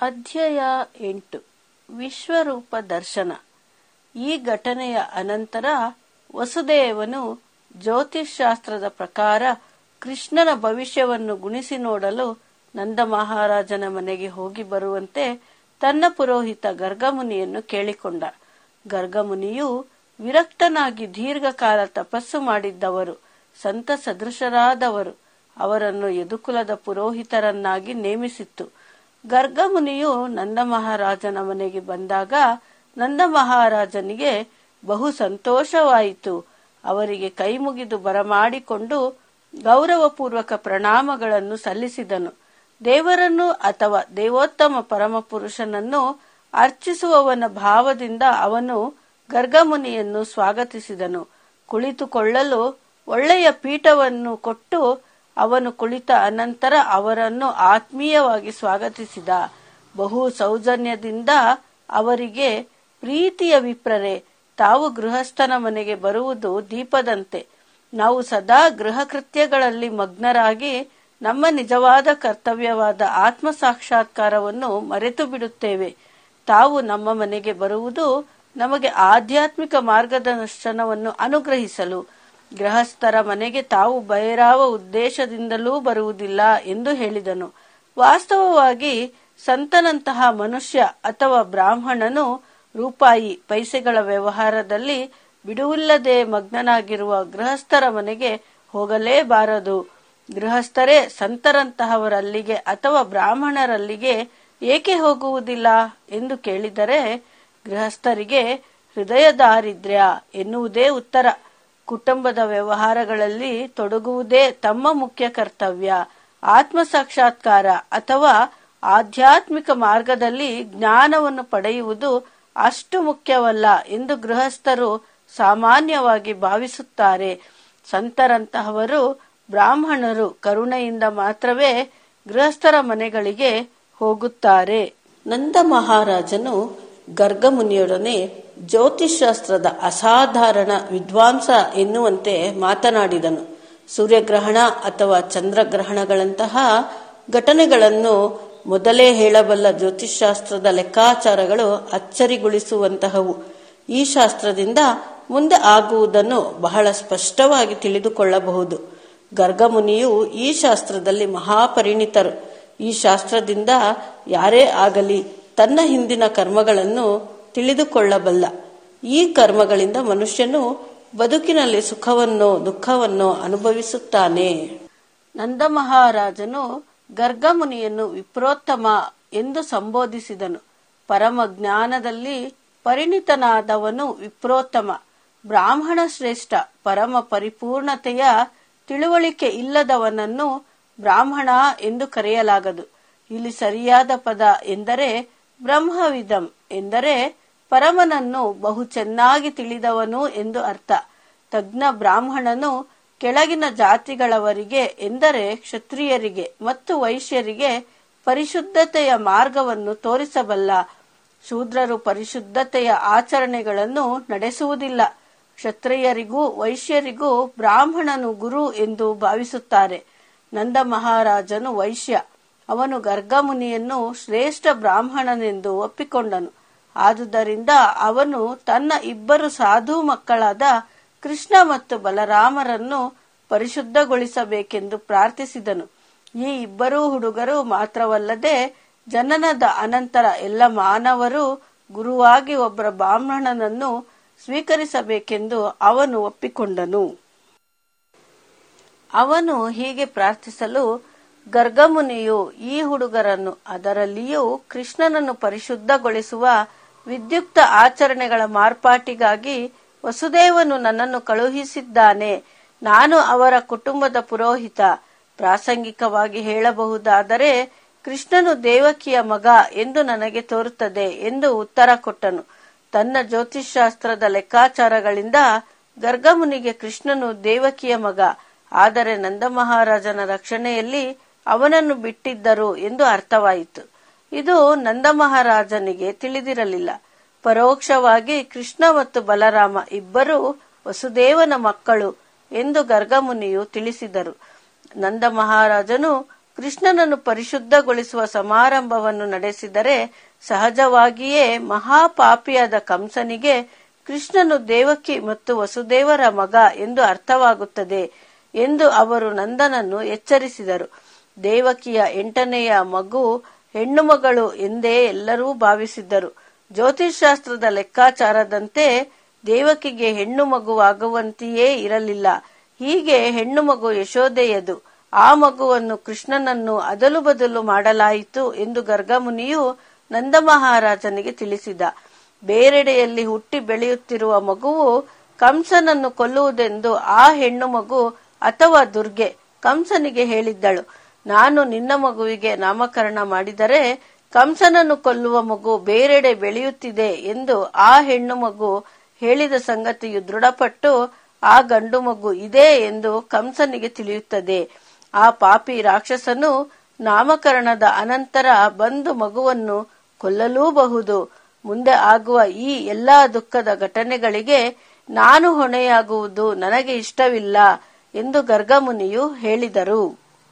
ಅಧ್ಯಾಯ ಎಂಟು ವಿಶ್ವರೂಪ ದರ್ಶನ ಈ ಘಟನೆಯ ಅನಂತರ ವಸುದೇವನು ಜ್ಯೋತಿಷ್ಶಾಸ್ತ್ರದ ಪ್ರಕಾರ ಕೃಷ್ಣನ ಭವಿಷ್ಯವನ್ನು ಗುಣಿಸಿ ನೋಡಲು ನಂದ ಮಹಾರಾಜನ ಮನೆಗೆ ಹೋಗಿ ಬರುವಂತೆ ತನ್ನ ಪುರೋಹಿತ ಗರ್ಗಮುನಿಯನ್ನು ಕೇಳಿಕೊಂಡ ಗರ್ಗಮುನಿಯು ವಿರಕ್ತನಾಗಿ ದೀರ್ಘಕಾಲ ತಪಸ್ಸು ಮಾಡಿದ್ದವರು ಸಂತ ಸದೃಶರಾದವರು ಅವರನ್ನು ಯದುಕುಲದ ಪುರೋಹಿತರನ್ನಾಗಿ ನೇಮಿಸಿತ್ತು ಗರ್ಗಮುನಿಯು ನಂದ ಮಹಾರಾಜನ ಮನೆಗೆ ಬಂದಾಗ ನಂದ ಮಹಾರಾಜನಿಗೆ ಬಹು ಸಂತೋಷವಾಯಿತು ಅವರಿಗೆ ಕೈ ಮುಗಿದು ಬರಮಾಡಿಕೊಂಡು ಗೌರವಪೂರ್ವಕ ಪ್ರಣಾಮಗಳನ್ನು ಸಲ್ಲಿಸಿದನು ದೇವರನ್ನು ಅಥವಾ ದೇವೋತ್ತಮ ಪರಮಪುರುಷನನ್ನು ಅರ್ಚಿಸುವವನ ಭಾವದಿಂದ ಅವನು ಗರ್ಗಮುನಿಯನ್ನು ಸ್ವಾಗತಿಸಿದನು ಕುಳಿತುಕೊಳ್ಳಲು ಒಳ್ಳೆಯ ಪೀಠವನ್ನು ಕೊಟ್ಟು ಅವನು ಕುಳಿತ ಅನಂತರ ಅವರನ್ನು ಆತ್ಮೀಯವಾಗಿ ಸ್ವಾಗತಿಸಿದ ಬಹು ಸೌಜನ್ಯದಿಂದ ಅವರಿಗೆ ಪ್ರೀತಿಯ ವಿಪ್ರರೆ ತಾವು ಗೃಹಸ್ಥನ ಮನೆಗೆ ಬರುವುದು ದೀಪದಂತೆ ನಾವು ಸದಾ ಗೃಹ ಕೃತ್ಯಗಳಲ್ಲಿ ಮಗ್ನರಾಗಿ ನಮ್ಮ ನಿಜವಾದ ಕರ್ತವ್ಯವಾದ ಆತ್ಮ ಸಾಕ್ಷಾತ್ಕಾರವನ್ನು ಮರೆತು ಬಿಡುತ್ತೇವೆ ತಾವು ನಮ್ಮ ಮನೆಗೆ ಬರುವುದು ನಮಗೆ ಆಧ್ಯಾತ್ಮಿಕ ಮಾರ್ಗದರ್ಶನವನ್ನು ಅನುಗ್ರಹಿಸಲು ಗೃಹಸ್ಥರ ಮನೆಗೆ ತಾವು ಬೈರಾವ ಉದ್ದೇಶದಿಂದಲೂ ಬರುವುದಿಲ್ಲ ಎಂದು ಹೇಳಿದನು ವಾಸ್ತವವಾಗಿ ಸಂತನಂತಹ ಮನುಷ್ಯ ಅಥವಾ ಬ್ರಾಹ್ಮಣನು ರೂಪಾಯಿ ಪೈಸೆಗಳ ವ್ಯವಹಾರದಲ್ಲಿ ಬಿಡುವಿಲ್ಲದೆ ಮಗ್ನನಾಗಿರುವ ಗೃಹಸ್ಥರ ಮನೆಗೆ ಹೋಗಲೇಬಾರದು ಗೃಹಸ್ಥರೇ ಸಂತರಂತಹವರಲ್ಲಿಗೆ ಅಥವಾ ಬ್ರಾಹ್ಮಣರಲ್ಲಿಗೆ ಏಕೆ ಹೋಗುವುದಿಲ್ಲ ಎಂದು ಕೇಳಿದರೆ ಗೃಹಸ್ಥರಿಗೆ ಹೃದಯ ದಾರಿದ್ರ್ಯ ಎನ್ನುವುದೇ ಉತ್ತರ ಕುಟುಂಬದ ವ್ಯವಹಾರಗಳಲ್ಲಿ ತೊಡಗುವುದೇ ತಮ್ಮ ಮುಖ್ಯ ಕರ್ತವ್ಯ ಆತ್ಮ ಸಾಕ್ಷಾತ್ಕಾರ ಅಥವಾ ಆಧ್ಯಾತ್ಮಿಕ ಮಾರ್ಗದಲ್ಲಿ ಜ್ಞಾನವನ್ನು ಪಡೆಯುವುದು ಅಷ್ಟು ಮುಖ್ಯವಲ್ಲ ಎಂದು ಗೃಹಸ್ಥರು ಸಾಮಾನ್ಯವಾಗಿ ಭಾವಿಸುತ್ತಾರೆ ಸಂತರಂತಹವರು ಬ್ರಾಹ್ಮಣರು ಕರುಣೆಯಿಂದ ಮಾತ್ರವೇ ಗೃಹಸ್ಥರ ಮನೆಗಳಿಗೆ ಹೋಗುತ್ತಾರೆ ನಂದ ಮಹಾರಾಜನು ಗರ್ಗಮುನಿಯೊಡನೆ ಜ್ಯೋತಿಷಾಸ್ತ್ರದ ಅಸಾಧಾರಣ ವಿದ್ವಾಂಸ ಎನ್ನುವಂತೆ ಮಾತನಾಡಿದನು ಸೂರ್ಯಗ್ರಹಣ ಅಥವಾ ಚಂದ್ರಗ್ರಹಣಗಳಂತಹ ಘಟನೆಗಳನ್ನು ಮೊದಲೇ ಹೇಳಬಲ್ಲ ಜ್ಯೋತಿಷಾಸ್ತ್ರದ ಲೆಕ್ಕಾಚಾರಗಳು ಅಚ್ಚರಿಗೊಳಿಸುವಂತಹವು ಈ ಶಾಸ್ತ್ರದಿಂದ ಮುಂದೆ ಆಗುವುದನ್ನು ಬಹಳ ಸ್ಪಷ್ಟವಾಗಿ ತಿಳಿದುಕೊಳ್ಳಬಹುದು ಗರ್ಗಮುನಿಯು ಈ ಶಾಸ್ತ್ರದಲ್ಲಿ ಮಹಾಪರಿಣಿತರು ಈ ಶಾಸ್ತ್ರದಿಂದ ಯಾರೇ ಆಗಲಿ ತನ್ನ ಹಿಂದಿನ ಕರ್ಮಗಳನ್ನು ತಿಳಿದುಕೊಳ್ಳಬಲ್ಲ ಈ ಕರ್ಮಗಳಿಂದ ಮನುಷ್ಯನು ಬದುಕಿನಲ್ಲಿ ಸುಖವನ್ನು ದುಃಖವನ್ನು ಅನುಭವಿಸುತ್ತಾನೆ ನಂದ ಮಹಾರಾಜನು ಗರ್ಗಮುನಿಯನ್ನು ವಿಪ್ರೋತ್ತಮ ಎಂದು ಸಂಬೋಧಿಸಿದನು ಪರಮ ಜ್ಞಾನದಲ್ಲಿ ಪರಿಣಿತನಾದವನು ವಿಪ್ರೋತ್ತಮ ಬ್ರಾಹ್ಮಣ ಶ್ರೇಷ್ಠ ಪರಮ ಪರಿಪೂರ್ಣತೆಯ ತಿಳುವಳಿಕೆ ಇಲ್ಲದವನನ್ನು ಬ್ರಾಹ್ಮಣ ಎಂದು ಕರೆಯಲಾಗದು ಇಲ್ಲಿ ಸರಿಯಾದ ಪದ ಎಂದರೆ ಬ್ರಹ್ಮವಿದಂ ಎಂದರೆ ಪರಮನನ್ನು ಬಹು ಚೆನ್ನಾಗಿ ತಿಳಿದವನು ಎಂದು ಅರ್ಥ ತಜ್ಞ ಬ್ರಾಹ್ಮಣನು ಕೆಳಗಿನ ಜಾತಿಗಳವರಿಗೆ ಎಂದರೆ ಕ್ಷತ್ರಿಯರಿಗೆ ಮತ್ತು ವೈಶ್ಯರಿಗೆ ಪರಿಶುದ್ಧತೆಯ ಮಾರ್ಗವನ್ನು ತೋರಿಸಬಲ್ಲ ಶೂದ್ರರು ಪರಿಶುದ್ಧತೆಯ ಆಚರಣೆಗಳನ್ನು ನಡೆಸುವುದಿಲ್ಲ ಕ್ಷತ್ರಿಯರಿಗೂ ವೈಶ್ಯರಿಗೂ ಬ್ರಾಹ್ಮಣನು ಗುರು ಎಂದು ಭಾವಿಸುತ್ತಾರೆ ನಂದ ಮಹಾರಾಜನು ವೈಶ್ಯ ಅವನು ಗರ್ಗಮುನಿಯನ್ನು ಶ್ರೇಷ್ಠ ಬ್ರಾಹ್ಮಣನೆಂದು ಒಪ್ಪಿಕೊಂಡನು ಆದುದರಿಂದ ಅವನು ತನ್ನ ಇಬ್ಬರು ಸಾಧು ಮಕ್ಕಳಾದ ಕೃಷ್ಣ ಮತ್ತು ಬಲರಾಮರನ್ನು ಪರಿಶುದ್ಧಗೊಳಿಸಬೇಕೆಂದು ಪ್ರಾರ್ಥಿಸಿದನು ಈ ಇಬ್ಬರೂ ಹುಡುಗರು ಮಾತ್ರವಲ್ಲದೆ ಜನನದ ಅನಂತರ ಎಲ್ಲ ಮಾನವರು ಗುರುವಾಗಿ ಒಬ್ಬರ ಬ್ರಾಹ್ಮಣನನ್ನು ಸ್ವೀಕರಿಸಬೇಕೆಂದು ಅವನು ಒಪ್ಪಿಕೊಂಡನು ಅವನು ಹೀಗೆ ಪ್ರಾರ್ಥಿಸಲು ಗರ್ಗಮುನಿಯು ಈ ಹುಡುಗರನ್ನು ಅದರಲ್ಲಿಯೂ ಕೃಷ್ಣನನ್ನು ಪರಿಶುದ್ಧಗೊಳಿಸುವ ವಿದ್ಯುಕ್ತ ಆಚರಣೆಗಳ ಮಾರ್ಪಾಟಿಗಾಗಿ ವಸುದೇವನು ನನ್ನನ್ನು ಕಳುಹಿಸಿದ್ದಾನೆ ನಾನು ಅವರ ಕುಟುಂಬದ ಪುರೋಹಿತ ಪ್ರಾಸಂಗಿಕವಾಗಿ ಹೇಳಬಹುದಾದರೆ ಕೃಷ್ಣನು ದೇವಕಿಯ ಮಗ ಎಂದು ನನಗೆ ತೋರುತ್ತದೆ ಎಂದು ಉತ್ತರ ಕೊಟ್ಟನು ತನ್ನ ಜ್ಯೋತಿಷ್ಶಾಸ್ತ್ರದ ಲೆಕ್ಕಾಚಾರಗಳಿಂದ ಗರ್ಗಮುನಿಗೆ ಕೃಷ್ಣನು ದೇವಕಿಯ ಮಗ ಆದರೆ ನಂದ ಮಹಾರಾಜನ ರಕ್ಷಣೆಯಲ್ಲಿ ಅವನನ್ನು ಬಿಟ್ಟಿದ್ದರು ಎಂದು ಅರ್ಥವಾಯಿತು ಇದು ನಂದ ಮಹಾರಾಜನಿಗೆ ತಿಳಿದಿರಲಿಲ್ಲ ಪರೋಕ್ಷವಾಗಿ ಕೃಷ್ಣ ಮತ್ತು ಬಲರಾಮ ಇಬ್ಬರೂ ವಸುದೇವನ ಮಕ್ಕಳು ಎಂದು ಗರ್ಗಮುನಿಯು ತಿಳಿಸಿದರು ನಂದ ಮಹಾರಾಜನು ಕೃಷ್ಣನನ್ನು ಪರಿಶುದ್ಧಗೊಳಿಸುವ ಸಮಾರಂಭವನ್ನು ನಡೆಸಿದರೆ ಸಹಜವಾಗಿಯೇ ಮಹಾಪಾಪಿಯಾದ ಕಂಸನಿಗೆ ಕೃಷ್ಣನು ದೇವಕಿ ಮತ್ತು ವಸುದೇವರ ಮಗ ಎಂದು ಅರ್ಥವಾಗುತ್ತದೆ ಎಂದು ಅವರು ನಂದನನ್ನು ಎಚ್ಚರಿಸಿದರು ದೇವಕಿಯ ಎಂಟನೆಯ ಮಗು ಹೆಣ್ಣು ಮಗಳು ಎಂದೇ ಎಲ್ಲರೂ ಭಾವಿಸಿದ್ದರು ಜ್ಯೋತಿಷಾಸ್ತ್ರದ ಲೆಕ್ಕಾಚಾರದಂತೆ ದೇವಕಿಗೆ ಹೆಣ್ಣು ಮಗುವಾಗುವಂತೆಯೇ ಇರಲಿಲ್ಲ ಹೀಗೆ ಹೆಣ್ಣು ಮಗು ಯಶೋದೆಯದು ಆ ಮಗುವನ್ನು ಕೃಷ್ಣನನ್ನು ಅದಲು ಬದಲು ಮಾಡಲಾಯಿತು ಎಂದು ಗರ್ಗಮುನಿಯು ನಂದ ಮಹಾರಾಜನಿಗೆ ತಿಳಿಸಿದ ಬೇರೆಡೆಯಲ್ಲಿ ಹುಟ್ಟಿ ಬೆಳೆಯುತ್ತಿರುವ ಮಗುವು ಕಂಸನನ್ನು ಕೊಲ್ಲುವುದೆಂದು ಆ ಹೆಣ್ಣು ಮಗು ಅಥವಾ ದುರ್ಗೆ ಕಂಸನಿಗೆ ಹೇಳಿದ್ದಳು ನಾನು ನಿನ್ನ ಮಗುವಿಗೆ ನಾಮಕರಣ ಮಾಡಿದರೆ ಕಂಸನನ್ನು ಕೊಲ್ಲುವ ಮಗು ಬೇರೆಡೆ ಬೆಳೆಯುತ್ತಿದೆ ಎಂದು ಆ ಹೆಣ್ಣು ಮಗು ಹೇಳಿದ ಸಂಗತಿಯು ದೃಢಪಟ್ಟು ಆ ಗಂಡು ಮಗು ಇದೆ ಎಂದು ಕಂಸನಿಗೆ ತಿಳಿಯುತ್ತದೆ ಆ ಪಾಪಿ ರಾಕ್ಷಸನು ನಾಮಕರಣದ ಅನಂತರ ಬಂದು ಮಗುವನ್ನು ಕೊಲ್ಲಲೂಬಹುದು ಮುಂದೆ ಆಗುವ ಈ ಎಲ್ಲಾ ದುಃಖದ ಘಟನೆಗಳಿಗೆ ನಾನು ಹೊಣೆಯಾಗುವುದು ನನಗೆ ಇಷ್ಟವಿಲ್ಲ ಎಂದು ಗರ್ಗಮುನಿಯು ಹೇಳಿದರು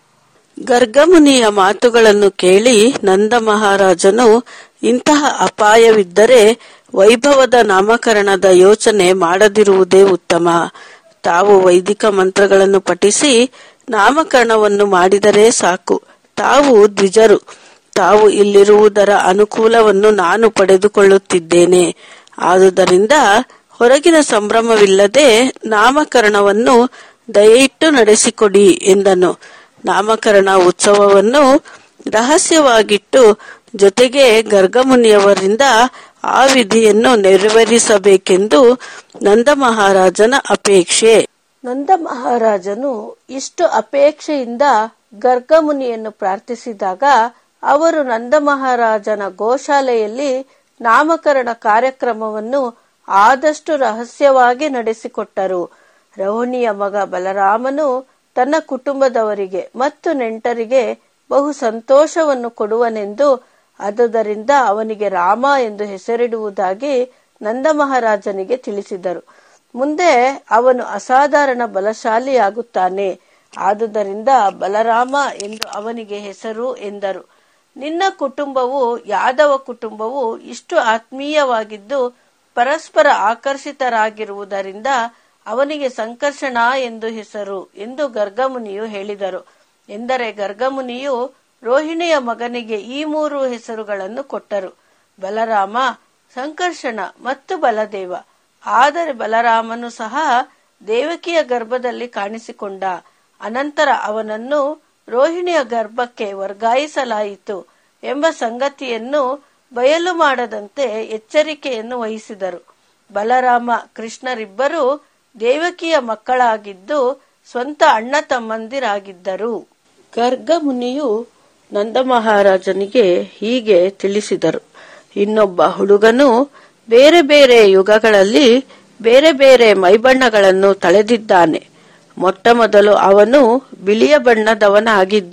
ಗರ್ಗಮುನಿಯ ಮಾತುಗಳನ್ನು ಕೇಳಿ ನಂದ ಮಹಾರಾಜನು ಇಂತಹ ಅಪಾಯವಿದ್ದರೆ ವೈಭವದ ನಾಮಕರಣದ ಯೋಚನೆ ಮಾಡದಿರುವುದೇ ಉತ್ತಮ ತಾವು ವೈದಿಕ ಮಂತ್ರಗಳನ್ನು ಪಠಿಸಿ ನಾಮಕರಣವನ್ನು ಮಾಡಿದರೆ ಸಾಕು ತಾವು ದ್ವಿಜರು ತಾವು ಇಲ್ಲಿರುವುದರ ಅನುಕೂಲವನ್ನು ನಾನು ಪಡೆದುಕೊಳ್ಳುತ್ತಿದ್ದೇನೆ ಆದುದರಿಂದ ಹೊರಗಿನ ಸಂಭ್ರಮವಿಲ್ಲದೆ ನಾಮಕರಣವನ್ನು ದಯವಿಟ್ಟು ನಡೆಸಿಕೊಡಿ ಎಂದನು ನಾಮಕರಣ ಉತ್ಸವವನ್ನು ರಹಸ್ಯವಾಗಿಟ್ಟು ಜೊತೆಗೆ ಗರ್ಗಮುನಿಯವರಿಂದ ಆ ವಿಧಿಯನ್ನು ನೆರವೇರಿಸಬೇಕೆಂದು ನಂದ ಮಹಾರಾಜನ ಅಪೇಕ್ಷೆ ನಂದ ಮಹಾರಾಜನು ಇಷ್ಟು ಅಪೇಕ್ಷೆಯಿಂದ ಗರ್ಗಮುನಿಯನ್ನು ಪ್ರಾರ್ಥಿಸಿದಾಗ ಅವರು ನಂದ ಮಹಾರಾಜನ ಗೋಶಾಲೆಯಲ್ಲಿ ನಾಮಕರಣ ಕಾರ್ಯಕ್ರಮವನ್ನು ಆದಷ್ಟು ರಹಸ್ಯವಾಗಿ ನಡೆಸಿಕೊಟ್ಟರು ರೋಹಿಣಿಯ ಮಗ ಬಲರಾಮನು ತನ್ನ ಕುಟುಂಬದವರಿಗೆ ಮತ್ತು ನೆಂಟರಿಗೆ ಬಹು ಸಂತೋಷವನ್ನು ಕೊಡುವನೆಂದು ಆದುದರಿಂದ ಅವನಿಗೆ ರಾಮ ಎಂದು ಹೆಸರಿಡುವುದಾಗಿ ನಂದ ಮಹಾರಾಜನಿಗೆ ತಿಳಿಸಿದರು ಮುಂದೆ ಅವನು ಅಸಾಧಾರಣ ಬಲಶಾಲಿಯಾಗುತ್ತಾನೆ ಆದುದರಿಂದ ಬಲರಾಮ ಎಂದು ಅವನಿಗೆ ಹೆಸರು ಎಂದರು ನಿನ್ನ ಕುಟುಂಬವು ಯಾದವ ಕುಟುಂಬವು ಇಷ್ಟು ಆತ್ಮೀಯವಾಗಿದ್ದು ಪರಸ್ಪರ ಆಕರ್ಷಿತರಾಗಿರುವುದರಿಂದ ಅವನಿಗೆ ಸಂಕರ್ಷಣ ಎಂದು ಹೆಸರು ಎಂದು ಗರ್ಗಮುನಿಯು ಹೇಳಿದರು ಎಂದರೆ ಗರ್ಗಮುನಿಯು ರೋಹಿಣಿಯ ಮಗನಿಗೆ ಈ ಮೂರು ಹೆಸರುಗಳನ್ನು ಕೊಟ್ಟರು ಬಲರಾಮ ಸಂಕರ್ಷಣ ಮತ್ತು ಬಲದೇವ ಆದರೆ ಬಲರಾಮನು ಸಹ ದೇವಕಿಯ ಗರ್ಭದಲ್ಲಿ ಕಾಣಿಸಿಕೊಂಡ ಅನಂತರ ಅವನನ್ನು ರೋಹಿಣಿಯ ಗರ್ಭಕ್ಕೆ ವರ್ಗಾಯಿಸಲಾಯಿತು ಎಂಬ ಸಂಗತಿಯನ್ನು ಬಯಲು ಮಾಡದಂತೆ ಎಚ್ಚರಿಕೆಯನ್ನು ವಹಿಸಿದರು ಬಲರಾಮ ಕೃಷ್ಣರಿಬ್ಬರು ದೇವಕಿಯ ಮಕ್ಕಳಾಗಿದ್ದು ಸ್ವಂತ ಅಣ್ಣ ತಮ್ಮಂದಿರಾಗಿದ್ದರು ಗರ್ಗ ಮುನಿಯು ನಂದ ಮಹಾರಾಜನಿಗೆ ಹೀಗೆ ತಿಳಿಸಿದರು ಇನ್ನೊಬ್ಬ ಹುಡುಗನು ಬೇರೆ ಬೇರೆ ಯುಗಗಳಲ್ಲಿ ಬೇರೆ ಬೇರೆ ಮೈಬಣ್ಣಗಳನ್ನು ತಳೆದಿದ್ದಾನೆ ಮೊಟ್ಟ ಮೊದಲು ಅವನು ಬಿಳಿಯ ಬಣ್ಣದವನಾಗಿದ್ದ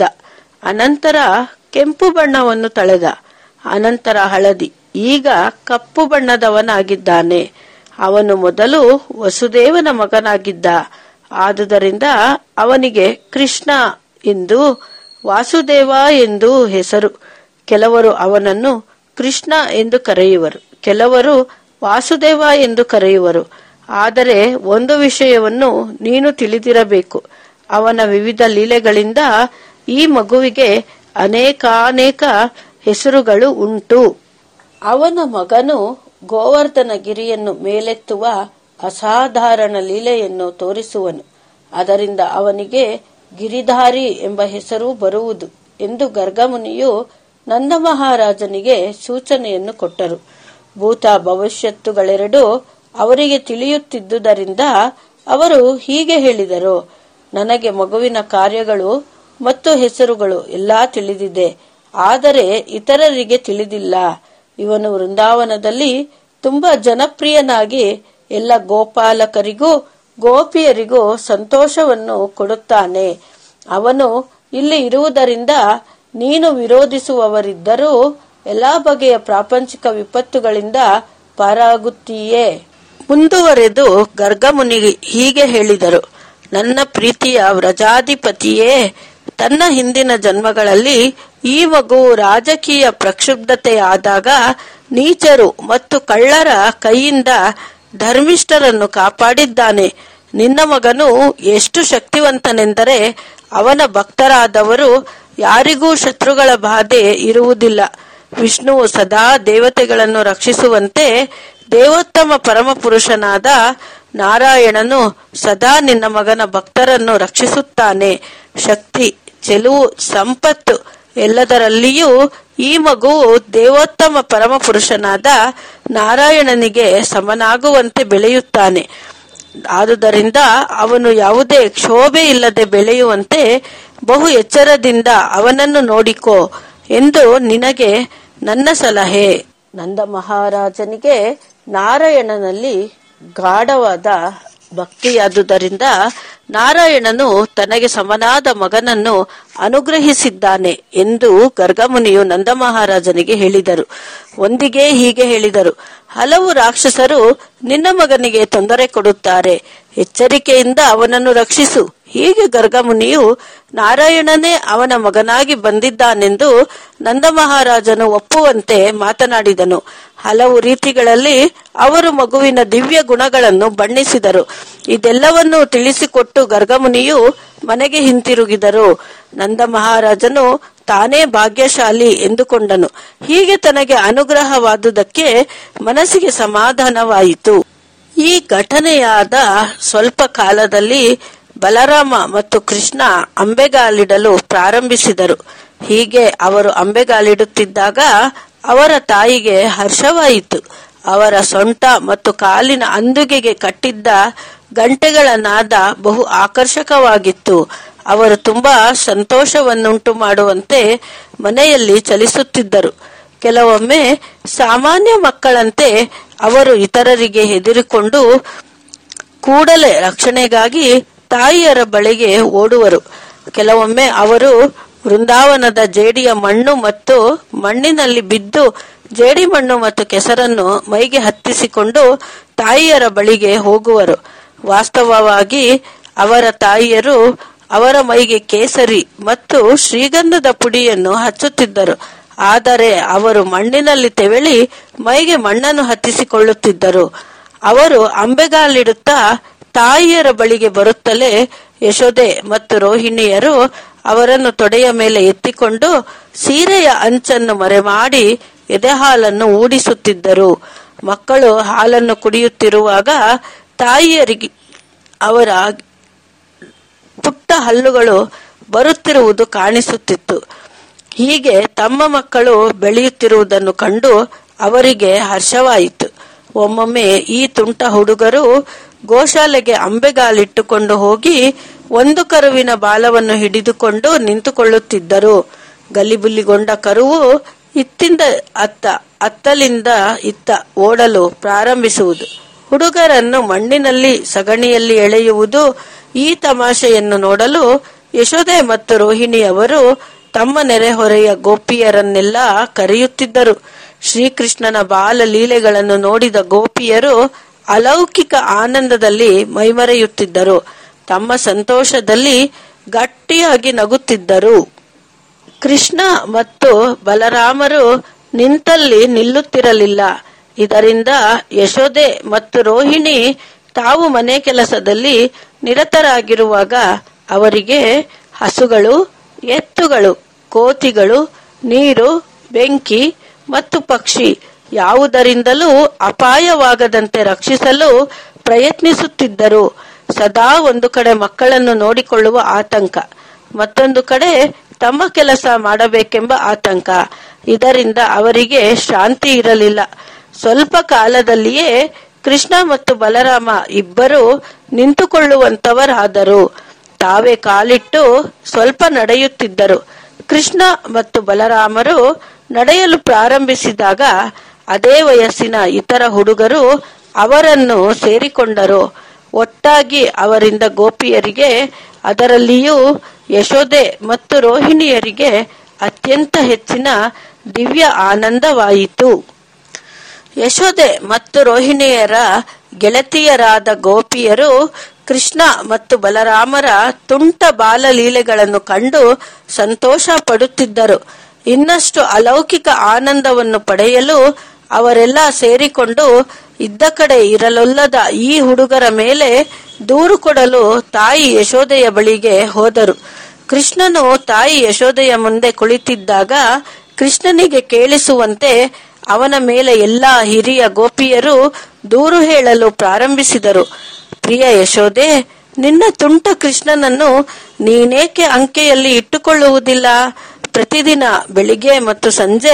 ಅನಂತರ ಕೆಂಪು ಬಣ್ಣವನ್ನು ತಳೆದ ಅನಂತರ ಹಳದಿ ಈಗ ಕಪ್ಪು ಬಣ್ಣದವನಾಗಿದ್ದಾನೆ ಅವನು ಮೊದಲು ವಸುದೇವನ ಮಗನಾಗಿದ್ದ ಆದುದರಿಂದ ಅವನಿಗೆ ಕೃಷ್ಣ ಎಂದು ವಾಸುದೇವ ಎಂದು ಹೆಸರು ಕೆಲವರು ಅವನನ್ನು ಕೃಷ್ಣ ಎಂದು ಕರೆಯುವರು ಕೆಲವರು ವಾಸುದೇವ ಎಂದು ಕರೆಯುವರು ಆದರೆ ಒಂದು ವಿಷಯವನ್ನು ನೀನು ತಿಳಿದಿರಬೇಕು ಅವನ ವಿವಿಧ ಲೀಲೆಗಳಿಂದ ಈ ಮಗುವಿಗೆ ಅನೇಕಾನೇಕ ಹೆಸರುಗಳು ಉಂಟು ಅವನ ಮಗನು ಗೋವರ್ಧನ ಗಿರಿಯನ್ನು ಮೇಲೆತ್ತುವ ಅಸಾಧಾರಣ ಲೀಲೆಯನ್ನು ತೋರಿಸುವನು ಅದರಿಂದ ಅವನಿಗೆ ಗಿರಿಧಾರಿ ಎಂಬ ಹೆಸರು ಬರುವುದು ಎಂದು ಗರ್ಗಮುನಿಯು ನಂದ ಮಹಾರಾಜನಿಗೆ ಸೂಚನೆಯನ್ನು ಕೊಟ್ಟರು ಭೂತ ಭವಿಷ್ಯತ್ತುಗಳೆರಡು ಅವರಿಗೆ ತಿಳಿಯುತ್ತಿದ್ದುದರಿಂದ ಅವರು ಹೀಗೆ ಹೇಳಿದರು ನನಗೆ ಮಗುವಿನ ಕಾರ್ಯಗಳು ಮತ್ತು ಹೆಸರುಗಳು ಎಲ್ಲಾ ತಿಳಿದಿದೆ ಆದರೆ ಇತರರಿಗೆ ತಿಳಿದಿಲ್ಲ ಇವನು ವೃಂದಾವನದಲ್ಲಿ ತುಂಬಾ ಜನಪ್ರಿಯನಾಗಿ ಎಲ್ಲ ಗೋಪಾಲಕರಿಗೂ ಗೋಪಿಯರಿಗೂ ಸಂತೋಷವನ್ನು ಕೊಡುತ್ತಾನೆ ಅವನು ಇಲ್ಲಿ ಇರುವುದರಿಂದ ನೀನು ವಿರೋಧಿಸುವವರಿದ್ದರೂ ಎಲ್ಲಾ ಬಗೆಯ ಪ್ರಾಪಂಚಿಕ ವಿಪತ್ತುಗಳಿಂದ ಪಾರಾಗುತ್ತೀಯೇ ಮುಂದುವರೆದು ಗರ್ಗಮುನಿ ಹೀಗೆ ಹೇಳಿದರು ನನ್ನ ಪ್ರೀತಿಯ ವ್ರಜಾಧಿಪತಿಯೇ ತನ್ನ ಹಿಂದಿನ ಜನ್ಮಗಳಲ್ಲಿ ಈ ಮಗು ರಾಜಕೀಯ ಪ್ರಕ್ಷುಬ್ಧತೆಯಾದಾಗ ನೀಚರು ಮತ್ತು ಕಳ್ಳರ ಕೈಯಿಂದ ಧರ್ಮಿಷ್ಠರನ್ನು ಕಾಪಾಡಿದ್ದಾನೆ ನಿನ್ನ ಮಗನು ಎಷ್ಟು ಶಕ್ತಿವಂತನೆಂದರೆ ಅವನ ಭಕ್ತರಾದವರು ಯಾರಿಗೂ ಶತ್ರುಗಳ ಬಾಧೆ ಇರುವುದಿಲ್ಲ ವಿಷ್ಣುವು ಸದಾ ದೇವತೆಗಳನ್ನು ರಕ್ಷಿಸುವಂತೆ ದೇವೋತ್ತಮ ಪರಮಪುರುಷನಾದ ನಾರಾಯಣನು ಸದಾ ನಿನ್ನ ಮಗನ ಭಕ್ತರನ್ನು ರಕ್ಷಿಸುತ್ತಾನೆ ಶಕ್ತಿ ಚೆಲುವು ಸಂಪತ್ತು ಎಲ್ಲದರಲ್ಲಿಯೂ ಈ ಮಗುವು ದೇವೋತ್ತಮ ಪರಮಪುರುಷನಾದ ನಾರಾಯಣನಿಗೆ ಸಮನಾಗುವಂತೆ ಬೆಳೆಯುತ್ತಾನೆ ಆದುದರಿಂದ ಅವನು ಯಾವುದೇ ಕ್ಷೋಭೆ ಇಲ್ಲದೆ ಬೆಳೆಯುವಂತೆ ಬಹು ಎಚ್ಚರದಿಂದ ಅವನನ್ನು ನೋಡಿಕೋ ಎಂದು ನಿನಗೆ ನನ್ನ ಸಲಹೆ ನಂದ ಮಹಾರಾಜನಿಗೆ ನಾರಾಯಣನಲ್ಲಿ ಗಾಢವಾದ ಭಕ್ತಿಯಾದುದರಿಂದ ನಾರಾಯಣನು ತನಗೆ ಸಮನಾದ ಮಗನನ್ನು ಅನುಗ್ರಹಿಸಿದ್ದಾನೆ ಎಂದು ಗರ್ಗಮುನಿಯು ನಂದ ಮಹಾರಾಜನಿಗೆ ಹೇಳಿದರು ಒಂದಿಗೆ ಹೀಗೆ ಹೇಳಿದರು ಹಲವು ರಾಕ್ಷಸರು ನಿನ್ನ ಮಗನಿಗೆ ತೊಂದರೆ ಕೊಡುತ್ತಾರೆ ಎಚ್ಚರಿಕೆಯಿಂದ ಅವನನ್ನು ರಕ್ಷಿಸು ಹೀಗೆ ಗರ್ಗಮುನಿಯು ನಾರಾಯಣನೇ ಅವನ ಮಗನಾಗಿ ಬಂದಿದ್ದಾನೆಂದು ನಂದ ಮಹಾರಾಜನು ಒಪ್ಪುವಂತೆ ಮಾತನಾಡಿದನು ಹಲವು ರೀತಿಗಳಲ್ಲಿ ಅವರು ಮಗುವಿನ ದಿವ್ಯ ಗುಣಗಳನ್ನು ಬಣ್ಣಿಸಿದರು ಇದೆಲ್ಲವನ್ನು ತಿಳಿಸಿಕೊಟ್ಟು ಗರ್ಗಮುನಿಯು ಮನೆಗೆ ಹಿಂತಿರುಗಿದರು ನಂದ ಮಹಾರಾಜನು ತಾನೇ ಭಾಗ್ಯಶಾಲಿ ಎಂದುಕೊಂಡನು ಹೀಗೆ ತನಗೆ ಅನುಗ್ರಹವಾದುದಕ್ಕೆ ಮನಸ್ಸಿಗೆ ಸಮಾಧಾನವಾಯಿತು ಈ ಘಟನೆಯಾದ ಸ್ವಲ್ಪ ಕಾಲದಲ್ಲಿ ಬಲರಾಮ ಮತ್ತು ಕೃಷ್ಣ ಅಂಬೆಗಾಲಿಡಲು ಪ್ರಾರಂಭಿಸಿದರು ಹೀಗೆ ಅವರು ಅಂಬೆಗಾಲಿಡುತ್ತಿದ್ದಾಗ ಅವರ ತಾಯಿಗೆ ಹರ್ಷವಾಯಿತು ಅವರ ಸೊಂಟ ಮತ್ತು ಕಾಲಿನ ಅಂದುಗೆಗೆ ಕಟ್ಟಿದ್ದ ಗಂಟೆಗಳ ನಾದ ಬಹು ಆಕರ್ಷಕವಾಗಿತ್ತು ಅವರು ತುಂಬಾ ಸಂತೋಷವನ್ನುಂಟು ಮಾಡುವಂತೆ ಮನೆಯಲ್ಲಿ ಚಲಿಸುತ್ತಿದ್ದರು ಕೆಲವೊಮ್ಮೆ ಸಾಮಾನ್ಯ ಮಕ್ಕಳಂತೆ ಅವರು ಇತರರಿಗೆ ಹೆದರಿಕೊಂಡು ಕೂಡಲೇ ರಕ್ಷಣೆಗಾಗಿ ತಾಯಿಯರ ಬಳಿಗೆ ಓಡುವರು ಕೆಲವೊಮ್ಮೆ ಅವರು ವೃಂದಾವನದ ಜೇಡಿಯ ಮಣ್ಣು ಮತ್ತು ಮಣ್ಣಿನಲ್ಲಿ ಬಿದ್ದು ಜೇಡಿ ಮಣ್ಣು ಮತ್ತು ಕೆಸರನ್ನು ಮೈಗೆ ಹತ್ತಿಸಿಕೊಂಡು ತಾಯಿಯರ ಬಳಿಗೆ ಹೋಗುವರು ವಾಸ್ತವವಾಗಿ ಅವರ ತಾಯಿಯರು ಅವರ ಮೈಗೆ ಕೇಸರಿ ಮತ್ತು ಶ್ರೀಗಂಧದ ಪುಡಿಯನ್ನು ಹಚ್ಚುತ್ತಿದ್ದರು ಆದರೆ ಅವರು ಮಣ್ಣಿನಲ್ಲಿ ತೆವಳಿ ಮೈಗೆ ಮಣ್ಣನ್ನು ಹತ್ತಿಸಿಕೊಳ್ಳುತ್ತಿದ್ದರು ಅವರು ಅಂಬೆಗಾಲಿಡುತ್ತಾ ತಾಯಿಯರ ಬಳಿಗೆ ಬರುತ್ತಲೇ ಯಶೋದೆ ಮತ್ತು ರೋಹಿಣಿಯರು ಅವರನ್ನು ತೊಡೆಯ ಮೇಲೆ ಎತ್ತಿಕೊಂಡು ಸೀರೆಯ ಅಂಚನ್ನು ಮರೆಮಾಡಿ ಎದೆಹಾಲನ್ನು ಊಡಿಸುತ್ತಿದ್ದರು ಮಕ್ಕಳು ಹಾಲನ್ನು ಕುಡಿಯುತ್ತಿರುವಾಗ ತಾಯಿಯರಿಗೆ ಅವರ ಪುಟ್ಟ ಹಲ್ಲುಗಳು ಬರುತ್ತಿರುವುದು ಕಾಣಿಸುತ್ತಿತ್ತು ಹೀಗೆ ತಮ್ಮ ಮಕ್ಕಳು ಬೆಳೆಯುತ್ತಿರುವುದನ್ನು ಕಂಡು ಅವರಿಗೆ ಹರ್ಷವಾಯಿತು ಒಮ್ಮೊಮ್ಮೆ ಈ ತುಂಟ ಹುಡುಗರು ಗೋಶಾಲೆಗೆ ಅಂಬೆಗಾಲಿಟ್ಟುಕೊಂಡು ಹೋಗಿ ಒಂದು ಕರುವಿನ ಬಾಲವನ್ನು ಹಿಡಿದುಕೊಂಡು ನಿಂತುಕೊಳ್ಳುತ್ತಿದ್ದರು ಗಲಿಬುಲಿಗೊಂಡ ಕರುವು ಇತ್ತಿಂದ ಅತ್ತ ಅತ್ತಲಿಂದ ಇತ್ತ ಓಡಲು ಪ್ರಾರಂಭಿಸುವುದು ಹುಡುಗರನ್ನು ಮಣ್ಣಿನಲ್ಲಿ ಸಗಣಿಯಲ್ಲಿ ಎಳೆಯುವುದು ಈ ತಮಾಷೆಯನ್ನು ನೋಡಲು ಯಶೋದೆ ಮತ್ತು ರೋಹಿಣಿಯವರು ತಮ್ಮ ನೆರೆಹೊರೆಯ ಗೋಪಿಯರನ್ನೆಲ್ಲ ಕರೆಯುತ್ತಿದ್ದರು ಶ್ರೀಕೃಷ್ಣನ ಬಾಲ ಲೀಲೆಗಳನ್ನು ನೋಡಿದ ಗೋಪಿಯರು ಅಲೌಕಿಕ ಆನಂದದಲ್ಲಿ ಮೈಮರೆಯುತ್ತಿದ್ದರು ತಮ್ಮ ಸಂತೋಷದಲ್ಲಿ ಗಟ್ಟಿಯಾಗಿ ನಗುತ್ತಿದ್ದರು ಕೃಷ್ಣ ಮತ್ತು ಬಲರಾಮರು ನಿಂತಲ್ಲಿ ನಿಲ್ಲುತ್ತಿರಲಿಲ್ಲ ಇದರಿಂದ ಯಶೋದೆ ಮತ್ತು ರೋಹಿಣಿ ತಾವು ಮನೆ ಕೆಲಸದಲ್ಲಿ ನಿರತರಾಗಿರುವಾಗ ಅವರಿಗೆ ಹಸುಗಳು ಎತ್ತುಗಳು ಕೋತಿಗಳು ನೀರು ಬೆಂಕಿ ಮತ್ತು ಪಕ್ಷಿ ಯಾವುದರಿಂದಲೂ ಅಪಾಯವಾಗದಂತೆ ರಕ್ಷಿಸಲು ಪ್ರಯತ್ನಿಸುತ್ತಿದ್ದರು ಸದಾ ಒಂದು ಕಡೆ ಮಕ್ಕಳನ್ನು ನೋಡಿಕೊಳ್ಳುವ ಆತಂಕ ಮತ್ತೊಂದು ಕಡೆ ತಮ್ಮ ಕೆಲಸ ಮಾಡಬೇಕೆಂಬ ಆತಂಕ ಇದರಿಂದ ಅವರಿಗೆ ಶಾಂತಿ ಇರಲಿಲ್ಲ ಸ್ವಲ್ಪ ಕಾಲದಲ್ಲಿಯೇ ಕೃಷ್ಣ ಮತ್ತು ಬಲರಾಮ ಇಬ್ಬರು ನಿಂತುಕೊಳ್ಳುವಂತವರಾದರು ತಾವೇ ಕಾಲಿಟ್ಟು ಸ್ವಲ್ಪ ನಡೆಯುತ್ತಿದ್ದರು ಕೃಷ್ಣ ಮತ್ತು ಬಲರಾಮರು ನಡೆಯಲು ಪ್ರಾರಂಭಿಸಿದಾಗ ಅದೇ ವಯಸ್ಸಿನ ಇತರ ಹುಡುಗರು ಅವರನ್ನು ಸೇರಿಕೊಂಡರು ಒಟ್ಟಾಗಿ ಅವರಿಂದ ಗೋಪಿಯರಿಗೆ ಅದರಲ್ಲಿಯೂ ಯಶೋದೆ ಮತ್ತು ರೋಹಿಣಿಯರಿಗೆ ಅತ್ಯಂತ ಹೆಚ್ಚಿನ ದಿವ್ಯ ಆನಂದವಾಯಿತು ಯಶೋದೆ ಮತ್ತು ರೋಹಿಣಿಯರ ಗೆಳತಿಯರಾದ ಗೋಪಿಯರು ಕೃಷ್ಣ ಮತ್ತು ಬಲರಾಮರ ತುಂಟ ಬಾಲಲೀಲೆಗಳನ್ನು ಕಂಡು ಸಂತೋಷ ಪಡುತ್ತಿದ್ದರು ಇನ್ನಷ್ಟು ಅಲೌಕಿಕ ಆನಂದವನ್ನು ಪಡೆಯಲು ಅವರೆಲ್ಲ ಸೇರಿಕೊಂಡು ಇದ್ದ ಕಡೆ ಇರಲೊಲ್ಲದ ಈ ಹುಡುಗರ ಮೇಲೆ ದೂರು ಕೊಡಲು ತಾಯಿ ಯಶೋದೆಯ ಬಳಿಗೆ ಹೋದರು ಕೃಷ್ಣನು ತಾಯಿ ಯಶೋದೆಯ ಮುಂದೆ ಕುಳಿತಿದ್ದಾಗ ಕೃಷ್ಣನಿಗೆ ಕೇಳಿಸುವಂತೆ ಅವನ ಮೇಲೆ ಎಲ್ಲಾ ಹಿರಿಯ ಗೋಪಿಯರು ದೂರು ಹೇಳಲು ಪ್ರಾರಂಭಿಸಿದರು ಪ್ರಿಯ ಯಶೋದೆ ನಿನ್ನ ತುಂಟ ಕೃಷ್ಣನನ್ನು ನೀನೇಕೆ ಅಂಕೆಯಲ್ಲಿ ಇಟ್ಟುಕೊಳ್ಳುವುದಿಲ್ಲ ಪ್ರತಿದಿನ ಬೆಳಿಗ್ಗೆ ಮತ್ತು ಸಂಜೆ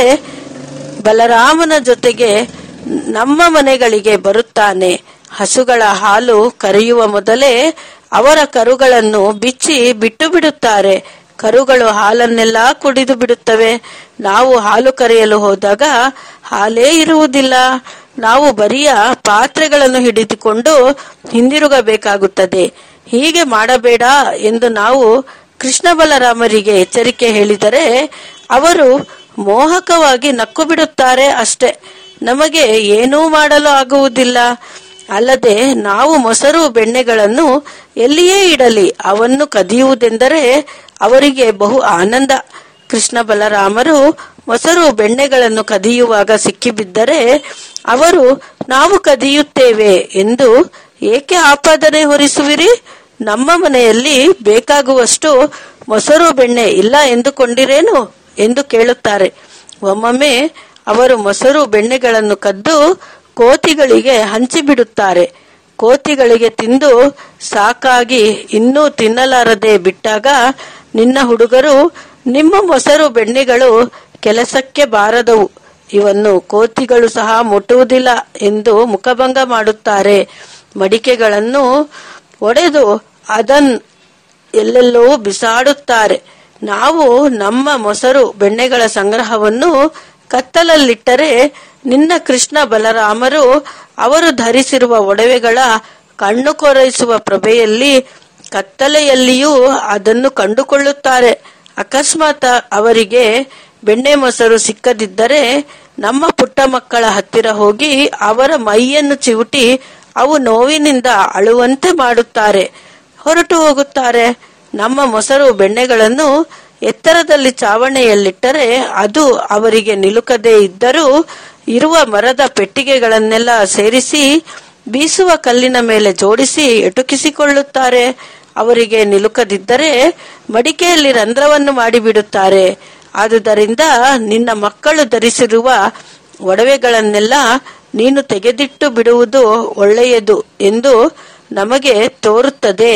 ಬಲರಾಮನ ಜೊತೆಗೆ ನಮ್ಮ ಮನೆಗಳಿಗೆ ಬರುತ್ತಾನೆ ಹಸುಗಳ ಹಾಲು ಕರೆಯುವ ಮೊದಲೇ ಅವರ ಕರುಗಳನ್ನು ಬಿಚ್ಚಿ ಬಿಟ್ಟು ಬಿಡುತ್ತಾರೆ ಕರುಗಳು ಹಾಲನ್ನೆಲ್ಲ ಕುಡಿದು ಬಿಡುತ್ತವೆ ನಾವು ಹಾಲು ಕರೆಯಲು ಹೋದಾಗ ಹಾಲೇ ಇರುವುದಿಲ್ಲ ನಾವು ಬರಿಯ ಪಾತ್ರೆಗಳನ್ನು ಹಿಡಿದುಕೊಂಡು ಹಿಂದಿರುಗಬೇಕಾಗುತ್ತದೆ ಹೀಗೆ ಮಾಡಬೇಡ ಎಂದು ನಾವು ಕೃಷ್ಣ ಬಲರಾಮರಿಗೆ ಎಚ್ಚರಿಕೆ ಹೇಳಿದರೆ ಅವರು ಮೋಹಕವಾಗಿ ನಕ್ಕು ಬಿಡುತ್ತಾರೆ ಅಷ್ಟೇ ನಮಗೆ ಏನೂ ಮಾಡಲು ಆಗುವುದಿಲ್ಲ ಅಲ್ಲದೆ ನಾವು ಮೊಸರು ಬೆಣ್ಣೆಗಳನ್ನು ಎಲ್ಲಿಯೇ ಇಡಲಿ ಅವನ್ನು ಕದಿಯುವುದೆಂದರೆ ಅವರಿಗೆ ಬಹು ಆನಂದ ಕೃಷ್ಣ ಬಲರಾಮರು ಮೊಸರು ಬೆಣ್ಣೆಗಳನ್ನು ಕದಿಯುವಾಗ ಸಿಕ್ಕಿಬಿದ್ದರೆ ಅವರು ನಾವು ಕದಿಯುತ್ತೇವೆ ಎಂದು ಏಕೆ ಆಪಾದನೆ ಹೊರಿಸುವಿರಿ ನಮ್ಮ ಮನೆಯಲ್ಲಿ ಬೇಕಾಗುವಷ್ಟು ಮೊಸರು ಬೆಣ್ಣೆ ಇಲ್ಲ ಎಂದುಕೊಂಡಿರೇನು ಎಂದು ಕೇಳುತ್ತಾರೆ ಒಮ್ಮೊಮ್ಮೆ ಅವರು ಮೊಸರು ಬೆಣ್ಣೆಗಳನ್ನು ಕದ್ದು ಕೋತಿಗಳಿಗೆ ಹಂಚಿಬಿಡುತ್ತಾರೆ ಕೋತಿಗಳಿಗೆ ತಿಂದು ಸಾಕಾಗಿ ಇನ್ನೂ ತಿನ್ನಲಾರದೆ ಬಿಟ್ಟಾಗ ನಿನ್ನ ಹುಡುಗರು ನಿಮ್ಮ ಮೊಸರು ಬೆಣ್ಣೆಗಳು ಕೆಲಸಕ್ಕೆ ಬಾರದವು ಇವನ್ನು ಕೋತಿಗಳು ಸಹ ಮುಟ್ಟುವುದಿಲ್ಲ ಎಂದು ಮುಖಭಂಗ ಮಾಡುತ್ತಾರೆ ಮಡಿಕೆಗಳನ್ನು ಒಡೆದು ಅದನ್ ಎಲ್ಲೆಲ್ಲೋ ಬಿಸಾಡುತ್ತಾರೆ ನಾವು ನಮ್ಮ ಮೊಸರು ಬೆಣ್ಣೆಗಳ ಸಂಗ್ರಹವನ್ನು ಕತ್ತಲಲ್ಲಿಟ್ಟರೆ ನಿನ್ನ ಕೃಷ್ಣ ಬಲರಾಮರು ಅವರು ಧರಿಸಿರುವ ಒಡವೆಗಳ ಕಣ್ಣು ಕೊರೈಸುವ ಪ್ರಭೆಯಲ್ಲಿ ಕತ್ತಲೆಯಲ್ಲಿಯೂ ಅದನ್ನು ಕಂಡುಕೊಳ್ಳುತ್ತಾರೆ ಅಕಸ್ಮಾತ್ ಅವರಿಗೆ ಬೆಣ್ಣೆ ಮೊಸರು ಸಿಕ್ಕದಿದ್ದರೆ ನಮ್ಮ ಪುಟ್ಟ ಮಕ್ಕಳ ಹತ್ತಿರ ಹೋಗಿ ಅವರ ಮೈಯನ್ನು ಚಿವುಟಿ ಅವು ನೋವಿನಿಂದ ಅಳುವಂತೆ ಮಾಡುತ್ತಾರೆ ಹೊರಟು ಹೋಗುತ್ತಾರೆ ನಮ್ಮ ಮೊಸರು ಬೆಣ್ಣೆಗಳನ್ನು ಎತ್ತರದಲ್ಲಿ ಚಾವಣೆಯಲ್ಲಿಟ್ಟರೆ ಅದು ಅವರಿಗೆ ನಿಲುಕದೇ ಇದ್ದರೂ ಇರುವ ಮರದ ಪೆಟ್ಟಿಗೆಗಳನ್ನೆಲ್ಲ ಸೇರಿಸಿ ಬೀಸುವ ಕಲ್ಲಿನ ಮೇಲೆ ಜೋಡಿಸಿ ಎಟುಕಿಸಿಕೊಳ್ಳುತ್ತಾರೆ ಅವರಿಗೆ ನಿಲುಕದಿದ್ದರೆ ಮಡಿಕೆಯಲ್ಲಿ ರಂಧ್ರವನ್ನು ಮಾಡಿಬಿಡುತ್ತಾರೆ ಆದುದರಿಂದ ನಿನ್ನ ಮಕ್ಕಳು ಧರಿಸಿರುವ ಒಡವೆಗಳನ್ನೆಲ್ಲ ನೀನು ತೆಗೆದಿಟ್ಟು ಬಿಡುವುದು ಒಳ್ಳೆಯದು ಎಂದು ನಮಗೆ ತೋರುತ್ತದೆ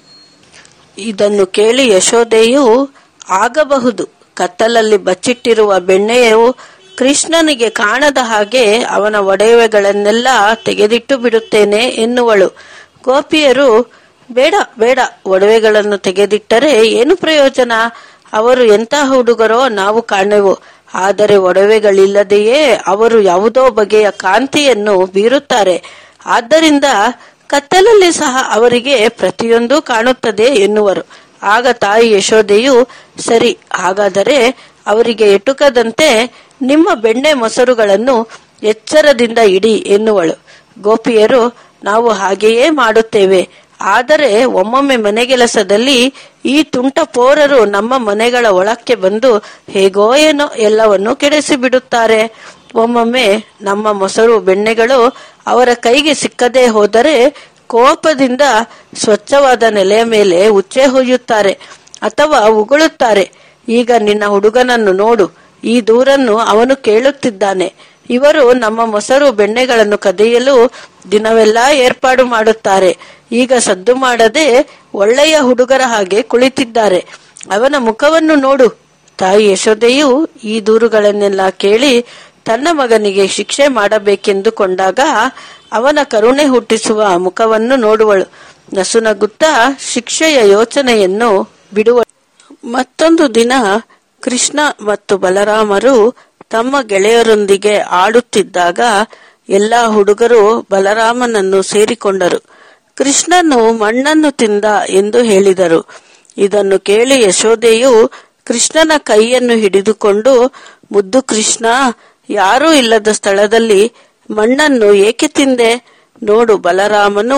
ಇದನ್ನು ಕೇಳಿ ಯಶೋದೆಯು ಆಗಬಹುದು ಕತ್ತಲಲ್ಲಿ ಬಚ್ಚಿಟ್ಟಿರುವ ಬೆಣ್ಣೆಯು ಕೃಷ್ಣನಿಗೆ ಕಾಣದ ಹಾಗೆ ಅವನ ಒಡವೆಗಳನ್ನೆಲ್ಲ ತೆಗೆದಿಟ್ಟು ಬಿಡುತ್ತೇನೆ ಎನ್ನುವಳು ಗೋಪಿಯರು ಬೇಡ ಬೇಡ ಒಡವೆಗಳನ್ನು ತೆಗೆದಿಟ್ಟರೆ ಏನು ಪ್ರಯೋಜನ ಅವರು ಎಂತಹ ಹುಡುಗರೋ ನಾವು ಕಾಣೆವು ಆದರೆ ಒಡವೆಗಳಿಲ್ಲದೆಯೇ ಅವರು ಯಾವುದೋ ಬಗೆಯ ಕಾಂತಿಯನ್ನು ಬೀರುತ್ತಾರೆ ಆದ್ದರಿಂದ ಕತ್ತಲಲ್ಲಿ ಸಹ ಅವರಿಗೆ ಪ್ರತಿಯೊಂದು ಕಾಣುತ್ತದೆ ಎನ್ನುವರು ಆಗ ತಾಯಿ ಯಶೋದೆಯು ಸರಿ ಹಾಗಾದರೆ ಅವರಿಗೆ ಎಟುಕದಂತೆ ನಿಮ್ಮ ಬೆಣ್ಣೆ ಮೊಸರುಗಳನ್ನು ಎಚ್ಚರದಿಂದ ಇಡಿ ಎನ್ನುವಳು ಗೋಪಿಯರು ನಾವು ಹಾಗೆಯೇ ಮಾಡುತ್ತೇವೆ ಆದರೆ ಒಮ್ಮೊಮ್ಮೆ ಮನೆಗೆಲಸದಲ್ಲಿ ಈ ತುಂಟ ಪೋರರು ನಮ್ಮ ಮನೆಗಳ ಒಳಕ್ಕೆ ಬಂದು ಹೇಗೋ ಏನೋ ಎಲ್ಲವನ್ನು ಕೆಡಿಸಿ ಬಿಡುತ್ತಾರೆ ಒಮ್ಮೊಮ್ಮೆ ನಮ್ಮ ಮೊಸರು ಬೆಣ್ಣೆಗಳು ಅವರ ಕೈಗೆ ಸಿಕ್ಕದೇ ಹೋದರೆ ಕೋಪದಿಂದ ಸ್ವಚ್ಛವಾದ ನೆಲೆಯ ಮೇಲೆ ಉಚ್ಚೆ ಹೊಯ್ಯುತ್ತಾರೆ ಅಥವಾ ಉಗುಳುತ್ತಾರೆ ಈಗ ನಿನ್ನ ಹುಡುಗನನ್ನು ನೋಡು ಈ ದೂರನ್ನು ಅವನು ಕೇಳುತ್ತಿದ್ದಾನೆ ಇವರು ನಮ್ಮ ಮೊಸರು ಬೆಣ್ಣೆಗಳನ್ನು ಕದಿಯಲು ದಿನವೆಲ್ಲ ಏರ್ಪಾಡು ಮಾಡುತ್ತಾರೆ ಈಗ ಸದ್ದು ಮಾಡದೆ ಒಳ್ಳೆಯ ಹುಡುಗರ ಹಾಗೆ ಕುಳಿತಿದ್ದಾರೆ ಅವನ ಮುಖವನ್ನು ನೋಡು ತಾಯಿ ಯಶೋದೆಯು ಈ ದೂರುಗಳನ್ನೆಲ್ಲ ಕೇಳಿ ತನ್ನ ಮಗನಿಗೆ ಶಿಕ್ಷೆ ಮಾಡಬೇಕೆಂದುಕೊಂಡಾಗ ಅವನ ಕರುಣೆ ಹುಟ್ಟಿಸುವ ಮುಖವನ್ನು ನೋಡುವಳು ನಸುನಗುತ್ತಾ ಶಿಕ್ಷೆಯ ಯೋಚನೆಯನ್ನು ಬಿಡುವಳು ಮತ್ತೊಂದು ದಿನ ಕೃಷ್ಣ ಮತ್ತು ಬಲರಾಮರು ತಮ್ಮ ಗೆಳೆಯರೊಂದಿಗೆ ಆಡುತ್ತಿದ್ದಾಗ ಎಲ್ಲಾ ಹುಡುಗರು ಬಲರಾಮನನ್ನು ಸೇರಿಕೊಂಡರು ಕೃಷ್ಣನು ಮಣ್ಣನ್ನು ತಿಂದ ಎಂದು ಹೇಳಿದರು ಇದನ್ನು ಕೇಳಿ ಯಶೋದೆಯು ಕೃಷ್ಣನ ಕೈಯನ್ನು ಹಿಡಿದುಕೊಂಡು ಮುದ್ದು ಕೃಷ್ಣ ಯಾರೂ ಇಲ್ಲದ ಸ್ಥಳದಲ್ಲಿ ಮಣ್ಣನ್ನು ಏಕೆ ತಿಂದೆ ನೋಡು ಬಲರಾಮನು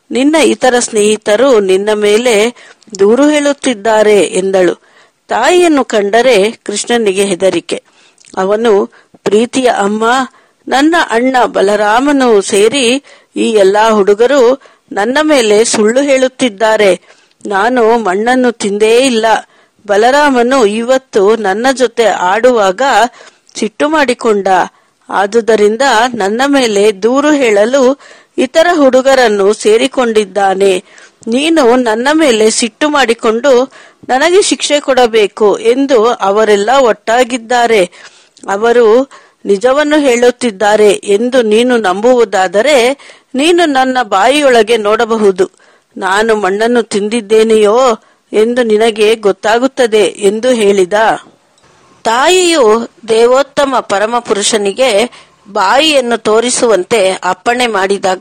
ನಿನ್ನ ಇತರ ಸ್ನೇಹಿತರು ನಿನ್ನ ಮೇಲೆ ದೂರು ಹೇಳುತ್ತಿದ್ದಾರೆ ಎಂದಳು ತಾಯಿಯನ್ನು ಕಂಡರೆ ಕೃಷ್ಣನಿಗೆ ಹೆದರಿಕೆ ಅವನು ಪ್ರೀತಿಯ ಅಮ್ಮ ನನ್ನ ಅಣ್ಣ ಬಲರಾಮನು ಸೇರಿ ಈ ಎಲ್ಲಾ ಹುಡುಗರು ನನ್ನ ಮೇಲೆ ಸುಳ್ಳು ಹೇಳುತ್ತಿದ್ದಾರೆ ನಾನು ಮಣ್ಣನ್ನು ತಿಂದೇ ಇಲ್ಲ ಬಲರಾಮನು ಇವತ್ತು ನನ್ನ ಜೊತೆ ಆಡುವಾಗ ಸಿಟ್ಟು ಮಾಡಿಕೊಂಡ ಆದುದರಿಂದ ನನ್ನ ಮೇಲೆ ದೂರು ಹೇಳಲು ಇತರ ಹುಡುಗರನ್ನು ಸೇರಿಕೊಂಡಿದ್ದಾನೆ ನೀನು ನನ್ನ ಮೇಲೆ ಸಿಟ್ಟು ಮಾಡಿಕೊಂಡು ನನಗೆ ಶಿಕ್ಷೆ ಕೊಡಬೇಕು ಎಂದು ಅವರೆಲ್ಲ ಒಟ್ಟಾಗಿದ್ದಾರೆ ಅವರು ನಿಜವನ್ನು ಹೇಳುತ್ತಿದ್ದಾರೆ ಎಂದು ನೀನು ನಂಬುವುದಾದರೆ ನೀನು ನನ್ನ ಬಾಯಿಯೊಳಗೆ ನೋಡಬಹುದು ನಾನು ಮಣ್ಣನ್ನು ತಿಂದಿದ್ದೇನೆಯೋ ಎಂದು ನಿನಗೆ ಗೊತ್ತಾಗುತ್ತದೆ ಎಂದು ಹೇಳಿದ ತಾಯಿಯು ದೇವೋತ್ತಮ ಪರಮಪುರುಷನಿಗೆ ಬಾಯಿಯನ್ನು ತೋರಿಸುವಂತೆ ಅಪ್ಪಣೆ ಮಾಡಿದಾಗ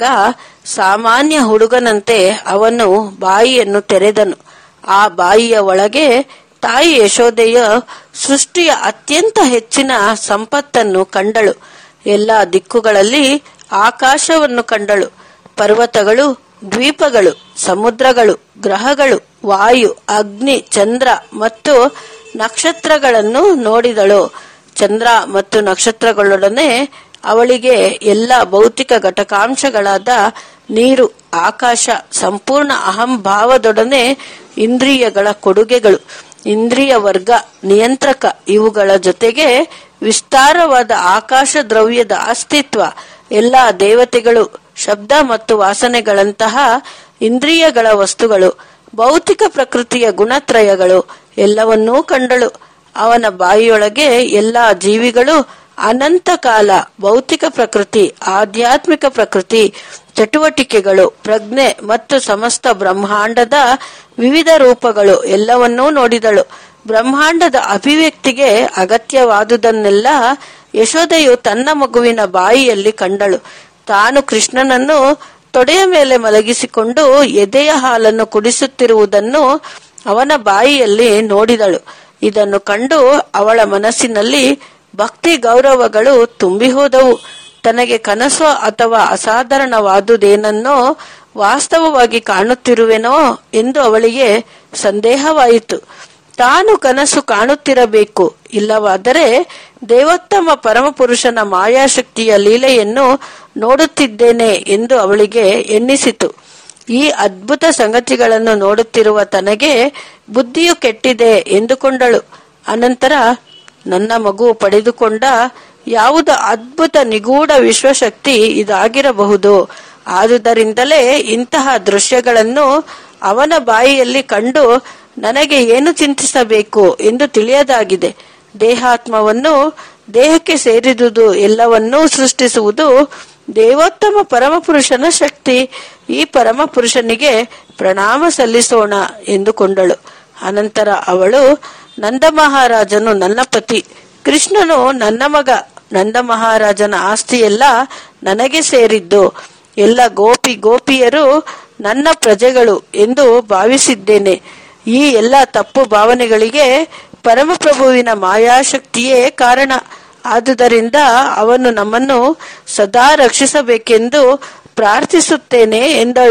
ಸಾಮಾನ್ಯ ಹುಡುಗನಂತೆ ಅವನು ಬಾಯಿಯನ್ನು ತೆರೆದನು ಆ ಬಾಯಿಯ ಒಳಗೆ ತಾಯಿ ಯಶೋದೆಯ ಸೃಷ್ಟಿಯ ಅತ್ಯಂತ ಹೆಚ್ಚಿನ ಸಂಪತ್ತನ್ನು ಕಂಡಳು ಎಲ್ಲ ದಿಕ್ಕುಗಳಲ್ಲಿ ಆಕಾಶವನ್ನು ಕಂಡಳು ಪರ್ವತಗಳು ದ್ವೀಪಗಳು ಸಮುದ್ರಗಳು ಗ್ರಹಗಳು ವಾಯು ಅಗ್ನಿ ಚಂದ್ರ ಮತ್ತು ನಕ್ಷತ್ರಗಳನ್ನು ನೋಡಿದಳು ಚಂದ್ರ ಮತ್ತು ನಕ್ಷತ್ರಗಳೊಡನೆ ಅವಳಿಗೆ ಎಲ್ಲ ಭೌತಿಕ ಘಟಕಾಂಶಗಳಾದ ನೀರು ಆಕಾಶ ಸಂಪೂರ್ಣ ಅಹಂಭಾವದೊಡನೆ ಇಂದ್ರಿಯಗಳ ಕೊಡುಗೆಗಳು ಇಂದ್ರಿಯ ವರ್ಗ ನಿಯಂತ್ರಕ ಇವುಗಳ ಜೊತೆಗೆ ವಿಸ್ತಾರವಾದ ಆಕಾಶ ದ್ರವ್ಯದ ಅಸ್ತಿತ್ವ ಎಲ್ಲಾ ದೇವತೆಗಳು ಶಬ್ದ ಮತ್ತು ವಾಸನೆಗಳಂತಹ ಇಂದ್ರಿಯಗಳ ವಸ್ತುಗಳು ಭೌತಿಕ ಪ್ರಕೃತಿಯ ಗುಣತ್ರಯಗಳು ಎಲ್ಲವನ್ನೂ ಕಂಡಳು ಅವನ ಬಾಯಿಯೊಳಗೆ ಎಲ್ಲಾ ಜೀವಿಗಳು ಅನಂತ ಕಾಲ ಭೌತಿಕ ಪ್ರಕೃತಿ ಆಧ್ಯಾತ್ಮಿಕ ಪ್ರಕೃತಿ ಚಟುವಟಿಕೆಗಳು ಪ್ರಜ್ಞೆ ಮತ್ತು ಸಮಸ್ತ ಬ್ರಹ್ಮಾಂಡದ ವಿವಿಧ ರೂಪಗಳು ಎಲ್ಲವನ್ನೂ ನೋಡಿದಳು ಬ್ರಹ್ಮಾಂಡದ ಅಭಿವ್ಯಕ್ತಿಗೆ ಅಗತ್ಯವಾದುದನ್ನೆಲ್ಲ ಯಶೋದೆಯು ತನ್ನ ಮಗುವಿನ ಬಾಯಿಯಲ್ಲಿ ಕಂಡಳು ತಾನು ಕೃಷ್ಣನನ್ನು ತೊಡೆಯ ಮೇಲೆ ಮಲಗಿಸಿಕೊಂಡು ಎದೆಯ ಹಾಲನ್ನು ಕುಡಿಸುತ್ತಿರುವುದನ್ನು ಅವನ ಬಾಯಿಯಲ್ಲಿ ನೋಡಿದಳು ಇದನ್ನು ಕಂಡು ಅವಳ ಮನಸ್ಸಿನಲ್ಲಿ ಭಕ್ತಿ ಗೌರವಗಳು ತುಂಬಿ ಹೋದವು ತನಗೆ ಕನಸು ಅಥವಾ ಅಸಾಧಾರಣವಾದುದೇನನ್ನೋ ವಾಸ್ತವವಾಗಿ ಕಾಣುತ್ತಿರುವೆನೋ ಎಂದು ಅವಳಿಗೆ ಸಂದೇಹವಾಯಿತು ತಾನು ಕನಸು ಕಾಣುತ್ತಿರಬೇಕು ಇಲ್ಲವಾದರೆ ದೇವೋತ್ತಮ ಪರಮಪುರುಷನ ಮಾಯಾಶಕ್ತಿಯ ಲೀಲೆಯನ್ನು ನೋಡುತ್ತಿದ್ದೇನೆ ಎಂದು ಅವಳಿಗೆ ಎನ್ನಿಸಿತು ಈ ಅದ್ಭುತ ಸಂಗತಿಗಳನ್ನು ನೋಡುತ್ತಿರುವ ತನಗೆ ಬುದ್ಧಿಯು ಕೆಟ್ಟಿದೆ ಎಂದುಕೊಂಡಳು ಅನಂತರ ನನ್ನ ಮಗು ಪಡೆದುಕೊಂಡ ಯಾವುದ ಅದ್ಭುತ ನಿಗೂಢ ವಿಶ್ವಶಕ್ತಿ ಇದಾಗಿರಬಹುದು ಆದುದರಿಂದಲೇ ಇಂತಹ ದೃಶ್ಯಗಳನ್ನು ಅವನ ಬಾಯಿಯಲ್ಲಿ ಕಂಡು ನನಗೆ ಏನು ಚಿಂತಿಸಬೇಕು ಎಂದು ತಿಳಿಯದಾಗಿದೆ ದೇಹಾತ್ಮವನ್ನು ದೇಹಕ್ಕೆ ಸೇರಿದುದು ಎಲ್ಲವನ್ನೂ ಸೃಷ್ಟಿಸುವುದು ದೇವೋತ್ತಮ ಪರಮಪುರುಷನ ಶಕ್ತಿ ಈ ಪರಮಪುರುಷನಿಗೆ ಪ್ರಣಾಮ ಸಲ್ಲಿಸೋಣ ಎಂದುಕೊಂಡಳು ಅನಂತರ ಅವಳು ನಂದ ಮಹಾರಾಜನು ನನ್ನ ಪತಿ ಕೃಷ್ಣನು ನನ್ನ ಮಗ ನಂದ ಮಹಾರಾಜನ ಆಸ್ತಿಯೆಲ್ಲ ನನಗೆ ಸೇರಿದ್ದು ಎಲ್ಲ ಗೋಪಿ ಗೋಪಿಯರು ನನ್ನ ಪ್ರಜೆಗಳು ಎಂದು ಭಾವಿಸಿದ್ದೇನೆ ಈ ಎಲ್ಲ ತಪ್ಪು ಭಾವನೆಗಳಿಗೆ ಪರಮಪ್ರಭುವಿನ ಮಾಯಾಶಕ್ತಿಯೇ ಕಾರಣ ಆದುದರಿಂದ ಅವನು ನಮ್ಮನ್ನು ಸದಾ ರಕ್ಷಿಸಬೇಕೆಂದು ಪ್ರಾರ್ಥಿಸುತ್ತೇನೆ ಎಂದಳು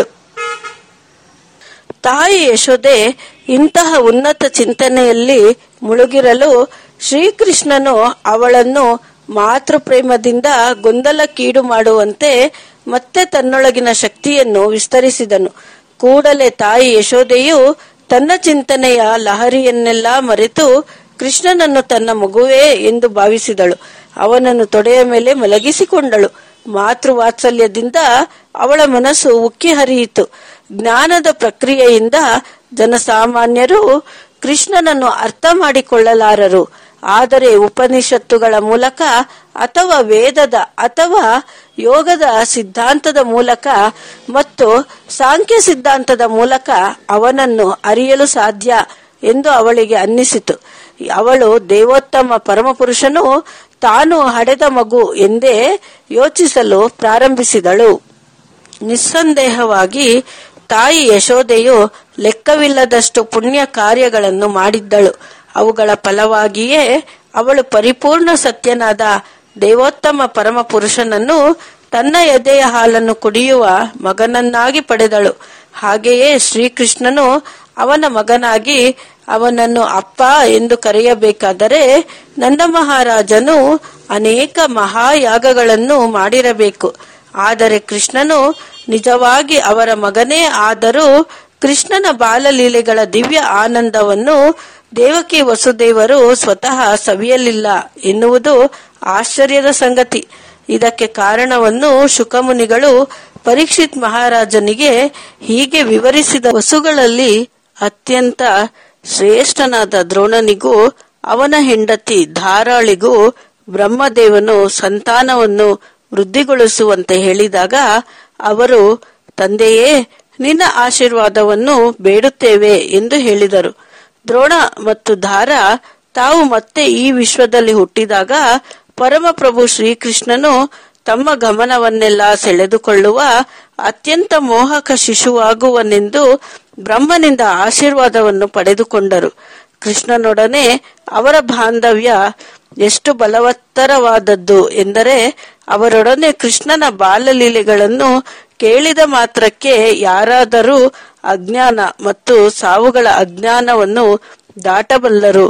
ತಾಯಿ ಯಶೋದೆ ಇಂತಹ ಉನ್ನತ ಚಿಂತನೆಯಲ್ಲಿ ಮುಳುಗಿರಲು ಶ್ರೀಕೃಷ್ಣನು ಅವಳನ್ನು ಮಾತೃಪ್ರೇಮದಿಂದ ಗೊಂದಲಕ್ಕೀಡು ಮಾಡುವಂತೆ ಮತ್ತೆ ತನ್ನೊಳಗಿನ ಶಕ್ತಿಯನ್ನು ವಿಸ್ತರಿಸಿದನು ಕೂಡಲೇ ತಾಯಿ ಯಶೋದೆಯು ತನ್ನ ಚಿಂತನೆಯ ಲಹರಿಯನ್ನೆಲ್ಲ ಮರೆತು ಕೃಷ್ಣನನ್ನು ತನ್ನ ಮಗುವೇ ಎಂದು ಭಾವಿಸಿದಳು ಅವನನ್ನು ತೊಡೆಯ ಮೇಲೆ ಮಲಗಿಸಿಕೊಂಡಳು ಮಾತೃವಾತ್ಸಲ್ಯದಿಂದ ಅವಳ ಮನಸ್ಸು ಉಕ್ಕಿ ಹರಿಯಿತು ಜ್ಞಾನದ ಪ್ರಕ್ರಿಯೆಯಿಂದ ಜನಸಾಮಾನ್ಯರು ಕೃಷ್ಣನನ್ನು ಅರ್ಥ ಮಾಡಿಕೊಳ್ಳಲಾರರು ಆದರೆ ಉಪನಿಷತ್ತುಗಳ ಮೂಲಕ ಅಥವಾ ವೇದದ ಅಥವಾ ಯೋಗದ ಸಿದ್ಧಾಂತದ ಮೂಲಕ ಮತ್ತು ಸಾಂಖ್ಯ ಸಿದ್ಧಾಂತದ ಮೂಲಕ ಅವನನ್ನು ಅರಿಯಲು ಸಾಧ್ಯ ಎಂದು ಅವಳಿಗೆ ಅನ್ನಿಸಿತು ಅವಳು ದೇವೋತ್ತಮ ಪರಮಪುರುಷನು ತಾನು ಹಡೆದ ಮಗು ಎಂದೇ ಯೋಚಿಸಲು ಪ್ರಾರಂಭಿಸಿದಳು ನಿಸ್ಸಂದೇಹವಾಗಿ ತಾಯಿ ಯಶೋದೆಯು ಲೆಕ್ಕವಿಲ್ಲದಷ್ಟು ಪುಣ್ಯ ಕಾರ್ಯಗಳನ್ನು ಮಾಡಿದ್ದಳು ಅವುಗಳ ಫಲವಾಗಿಯೇ ಅವಳು ಪರಿಪೂರ್ಣ ಸತ್ಯನಾದ ದೇವೋತ್ತಮ ಪರಮ ಪುರುಷನನ್ನು ತನ್ನ ಎದೆಯ ಹಾಲನ್ನು ಕುಡಿಯುವ ಮಗನನ್ನಾಗಿ ಪಡೆದಳು ಹಾಗೆಯೇ ಶ್ರೀಕೃಷ್ಣನು ಅವನ ಮಗನಾಗಿ ಅವನನ್ನು ಅಪ್ಪ ಎಂದು ಕರೆಯಬೇಕಾದರೆ ನಂದ ಮಹಾರಾಜನು ಅನೇಕ ಮಹಾಯಾಗಗಳನ್ನು ಮಾಡಿರಬೇಕು ಆದರೆ ಕೃಷ್ಣನು ನಿಜವಾಗಿ ಅವರ ಮಗನೇ ಆದರೂ ಕೃಷ್ಣನ ಬಾಲಲೀಲೆಗಳ ದಿವ್ಯ ಆನಂದವನ್ನು ದೇವಕಿ ವಸುದೇವರು ಸ್ವತಃ ಸವಿಯಲಿಲ್ಲ ಎನ್ನುವುದು ಆಶ್ಚರ್ಯದ ಸಂಗತಿ ಇದಕ್ಕೆ ಕಾರಣವನ್ನು ಶುಕಮುನಿಗಳು ಪರೀಕ್ಷಿತ್ ಮಹಾರಾಜನಿಗೆ ಹೀಗೆ ವಿವರಿಸಿದ ವಸುಗಳಲ್ಲಿ ಅತ್ಯಂತ ಶ್ರೇಷ್ಠನಾದ ದ್ರೋಣನಿಗೂ ಅವನ ಹೆಂಡತಿ ಧಾರಾಳಿಗೂ ಬ್ರಹ್ಮದೇವನು ಸಂತಾನವನ್ನು ವೃದ್ಧಿಗೊಳಿಸುವಂತೆ ಹೇಳಿದಾಗ ಅವರು ತಂದೆಯೇ ನಿನ್ನ ಆಶೀರ್ವಾದವನ್ನು ಬೇಡುತ್ತೇವೆ ಎಂದು ಹೇಳಿದರು ದ್ರೋಣ ಮತ್ತು ಧಾರ ತಾವು ಮತ್ತೆ ಈ ವಿಶ್ವದಲ್ಲಿ ಹುಟ್ಟಿದಾಗ ಪರಮಪ್ರಭು ಶ್ರೀಕೃಷ್ಣನು ತಮ್ಮ ಗಮನವನ್ನೆಲ್ಲ ಸೆಳೆದುಕೊಳ್ಳುವ ಅತ್ಯಂತ ಮೋಹಕ ಶಿಶುವಾಗುವನೆಂದು ಬ್ರಹ್ಮನಿಂದ ಆಶೀರ್ವಾದವನ್ನು ಪಡೆದುಕೊಂಡರು ಕೃಷ್ಣನೊಡನೆ ಅವರ ಬಾಂಧವ್ಯ ಎಷ್ಟು ಬಲವತ್ತರವಾದದ್ದು ಎಂದರೆ ಅವರೊಡನೆ ಕೃಷ್ಣನ ಬಾಲಲೀಲೆಗಳನ್ನು ಕೇಳಿದ ಮಾತ್ರಕ್ಕೆ ಯಾರಾದರೂ ಅಜ್ಞಾನ ಮತ್ತು ಸಾವುಗಳ ಅಜ್ಞಾನವನ್ನು ದಾಟಬಲ್ಲರು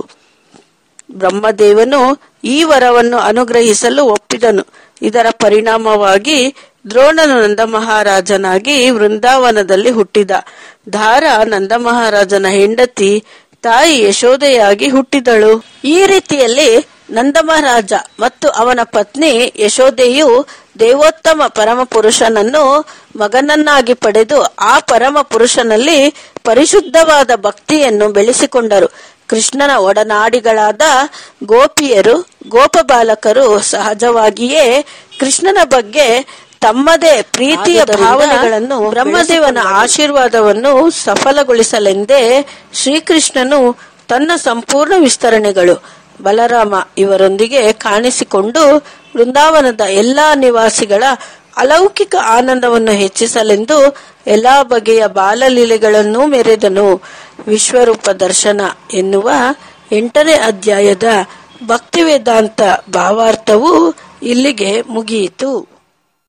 ಬ್ರಹ್ಮದೇವನು ಈ ವರವನ್ನು ಅನುಗ್ರಹಿಸಲು ಒಪ್ಪಿದನು ಇದರ ಪರಿಣಾಮವಾಗಿ ದ್ರೋಣನು ನಂದ ಮಹಾರಾಜನಾಗಿ ವೃಂದಾವನದಲ್ಲಿ ಹುಟ್ಟಿದ ಧಾರ ನಂದ ಮಹಾರಾಜನ ಹೆಂಡತಿ ತಾಯಿ ಯಶೋದೆಯಾಗಿ ಹುಟ್ಟಿದಳು ಈ ರೀತಿಯಲ್ಲಿ ನಂದಮಹಾರಾಜ ಮತ್ತು ಅವನ ಪತ್ನಿ ಯಶೋದೆಯು ದೇವೋತ್ತಮ ಪರಮ ಪುರುಷನನ್ನು ಮಗನನ್ನಾಗಿ ಪಡೆದು ಆ ಪರಮ ಪುರುಷನಲ್ಲಿ ಪರಿಶುದ್ಧವಾದ ಭಕ್ತಿಯನ್ನು ಬೆಳೆಸಿಕೊಂಡರು ಕೃಷ್ಣನ ಒಡನಾಡಿಗಳಾದ ಗೋಪಿಯರು ಗೋಪಬಾಲಕರು ಸಹಜವಾಗಿಯೇ ಕೃಷ್ಣನ ಬಗ್ಗೆ ತಮ್ಮದೇ ಪ್ರೀತಿಯ ಭಾವನೆಗಳನ್ನು ಬ್ರಹ್ಮದೇವನ ಆಶೀರ್ವಾದವನ್ನು ಸಫಲಗೊಳಿಸಲೆಂದೇ ಶ್ರೀಕೃಷ್ಣನು ತನ್ನ ಸಂಪೂರ್ಣ ವಿಸ್ತರಣೆಗಳು ಬಲರಾಮ ಇವರೊಂದಿಗೆ ಕಾಣಿಸಿಕೊಂಡು ವೃಂದಾವನದ ಎಲ್ಲಾ ನಿವಾಸಿಗಳ ಅಲೌಕಿಕ ಆನಂದವನ್ನು ಹೆಚ್ಚಿಸಲೆಂದು ಎಲ್ಲಾ ಬಗೆಯ ಬಾಲಲೀಲೆಗಳನ್ನು ಮೆರೆದನು ವಿಶ್ವರೂಪ ದರ್ಶನ ಎನ್ನುವ ಎಂಟನೇ ಅಧ್ಯಾಯದ ಭಕ್ತಿವೇದಾಂತ ಭಾವಾರ್ಥವು ಇಲ್ಲಿಗೆ ಮುಗಿಯಿತು